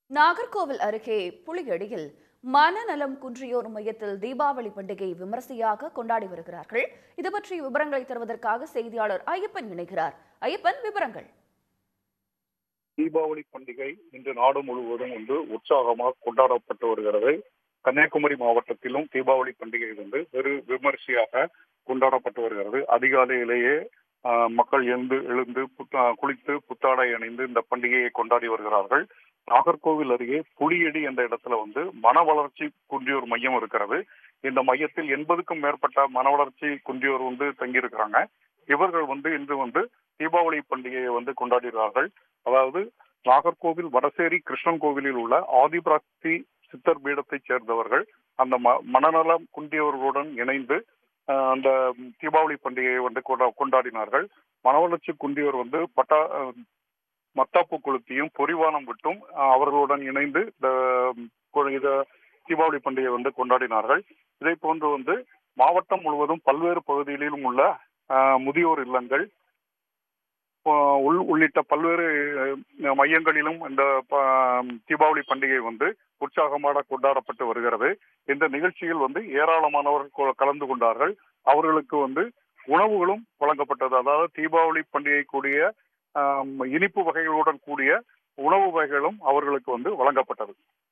நாகர்கோவில் அருகே புலியடியில் மனநலம் குன்றியோர் மையத்தில் தீபாவளி பண்டிகை விமரிசையாக கொண்டாடி வருகிறார்கள் இது பற்றி விவரங்களை தருவதற்காக செய்தியாளர் ஐயப்பன் இணைகிறார் ஐயப்பன் விவரங்கள் தீபாவளி பண்டிகை இன்று நாடு முழுவதும் வந்து உற்சாகமாக கொண்டாடப்பட்டு வருகிறது கன்னியாகுமரி மாவட்டத்திலும் தீபாவளி பண்டிகை வந்து வெறு விமரிசையாக கொண்டாடப்பட்டு வருகிறது அதிகாலையிலேயே ஆஹ், மக்கள் எழுந்து எழுந்து புத்த- குளித்து புத்தாடை அணிந்து இந்த பண்டிகையை கொண்டாடி வருகிறார்கள் நாகர்கோவில் அருகே புலியடி என்ற இடத்துல வந்து மன வளர்ச்சி குன்றியோர் மையம் இருக்கிறது இந்த மையத்தில் எண்பதுக்கும் மேற்பட்ட மன வளர்ச்சி குன்றியோர் வந்து தங்கியிருக்கிறாங்க இவர்கள் வந்து இன்று வந்து தீபாவளி பண்டிகையை வந்து கொண்டாடுகிறார்கள் அதாவது நாகர்கோவில் வடசேரி கிருஷ்ணன் கோவிலில் உள்ள ஆதிபராக்தி சித்தர் பீடத்தைச் சேர்ந்தவர்கள் அந்த ம- மனநலம் குன்றியவர்களுடன் இணைந்து ஆஹ், அந்த தீபாவளி பண்டிகையை வந்து கொண்டா- கொண்டாடினார்கள் மனவளர்ச்சி குன்றியவர் வந்து பட்டா ஆஹ், மத்தாப்பு கொளுத்தியும் பொறிவானம் விட்டும் ஆஹ், அவர்களுடன் இணைந்து இந்த கொ- இத தீபாவளி பண்டிகையை வந்து கொண்டாடினார்கள் இதை போன்று வந்து மாவட்டம் முழுவதும் பல்வேறு பகுதிகளிலும் உள்ள ஆஹ், முதியோர் இல்லங்கள் ஆஹ் உள் உள்ளிட்ட பல்வேறு அஹ், மையங்களிலும் இந்த ப- தீபாவளி பண்டிகை வந்து உற்சாகமாக கொண்டாடப்பட்டு வருகிறது இந்த நிகழ்ச்சியில் வந்து ஏராளமானவர்கள் கொ- கலந்து கொண்டார்கள் அவர்களுக்கு வந்து உணவுகளும் வழங்கப்பட்டது அதாவது தீபாவளி பண்டிகை கூடிய ஆம், இனிப்பு வகைகளுடன் கூடிய உணவு வகைகளும் அவர்களுக்கு வந்து வழங்கப்பட்டது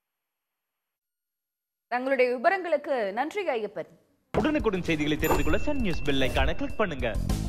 தங்களுடைய விவரங்களுக்கு நன்றி ஐயப்பன் உடனுக்குடன் செய்திகளை தெரிந்து கொள்ள சன் நியூஸ் பெல் ஐகானை கிளிக் பண்ணுங்க